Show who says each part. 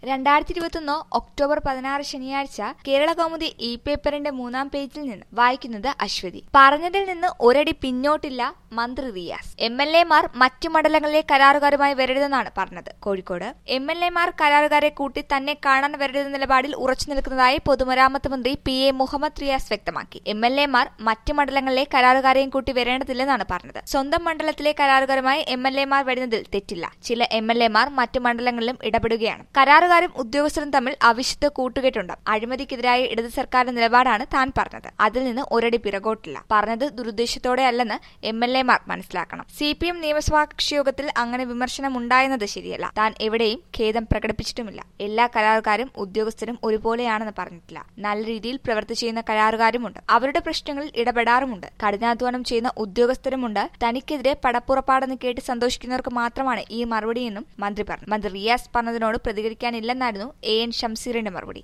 Speaker 1: രണ്ടായിരത്തി ഇരുപത്തൊന്ന് ഒക്ടോബർ പതിനാറ് ശനിയാഴ്ച കേരള കൗമുദി ഇ പേപ്പറിന്റെ മൂന്നാം പേജിൽ നിന്ന് വായിക്കുന്നത് അശ്വതി പറഞ്ഞതിൽ നിന്ന് ഒരടി പിന്നോട്ടില്ല മന്ത്രി റിയാസ് എം എൽ എമാർ മറ്റു മണ്ഡലങ്ങളിലെ കരാറുകാരുമായി വരരുതെന്നാണ് പറഞ്ഞത് കോഴിക്കോട് എം എൽ എമാർ കരാറുകാരെ കൂട്ടി തന്നെ കാണാൻ വരരുതെന്ന നിലപാടിൽ ഉറച്ചു നിൽക്കുന്നതായി പൊതുമരാമത്ത് മന്ത്രി പി എ മുഹമ്മദ് റിയാസ് വ്യക്തമാക്കി എം എൽ എമാർ മറ്റു മണ്ഡലങ്ങളിലെ കരാറുകാരെയും കൂട്ടി വരേണ്ടതില്ലെന്നാണ് പറഞ്ഞത് സ്വന്തം മണ്ഡലത്തിലെ കരാറുകാരുമായി എം എൽ എമാർ വരുന്നതിൽ തെറ്റില്ല ചില എം എൽ എമാർ മറ്റു മണ്ഡലങ്ങളിലും ഇടപെടുകയാണ് കരാറുകാരും ഉദ്യോഗസ്ഥരും തമ്മിൽ അവിശുദ്ധ കൂട്ടുകെട്ടുണ്ട് അഴിമതിക്കെതിരായ ഇടത് സർക്കാരിന്റെ നിലപാടാണ് താൻ പറഞ്ഞത് അതിൽ നിന്ന് ഒരടി പിറകോട്ടില്ല പറഞ്ഞത് ദുരുദ്ദേശത്തോടെ അല്ലെന്ന് എം എൽ എമാർ മനസ്സിലാക്കണം സി പി എം നിയമസഭാ കക്ഷിയോഗത്തിൽ അങ്ങനെ വിമർശനം ഉണ്ടായെന്നത് ശരിയല്ല താൻ എവിടെയും ഖേദം പ്രകടിപ്പിച്ചിട്ടുമില്ല എല്ലാ കരാറുകാരും ഉദ്യോഗസ്ഥരും ഒരുപോലെയാണെന്ന് പറഞ്ഞിട്ടില്ല നല്ല രീതിയിൽ പ്രവൃത്തി ചെയ്യുന്ന കരാറുകാരുമുണ്ട് അവരുടെ പ്രശ്നങ്ങളിൽ ഇടപെടാറുമുണ്ട് കഠിനാധ്വാനം ചെയ്യുന്ന ഉദ്യോഗസ്ഥരുമുണ്ട് തനിക്കെതിരെ പടപ്പുറപ്പാടെന്ന് കേട്ട് സന്തോഷിക്കുന്നവർക്ക് മാത്രമാണ് ഈ മറുപടിയെന്നും മന്ത്രി പറഞ്ഞു മന്ത്രി റിയാസ് പറഞ്ഞതിനോട് പ്രതികരിക്കാനില്ലെന്നായിരുന്നു എ എൻ ഷംസീറിന്റെ മറുപടി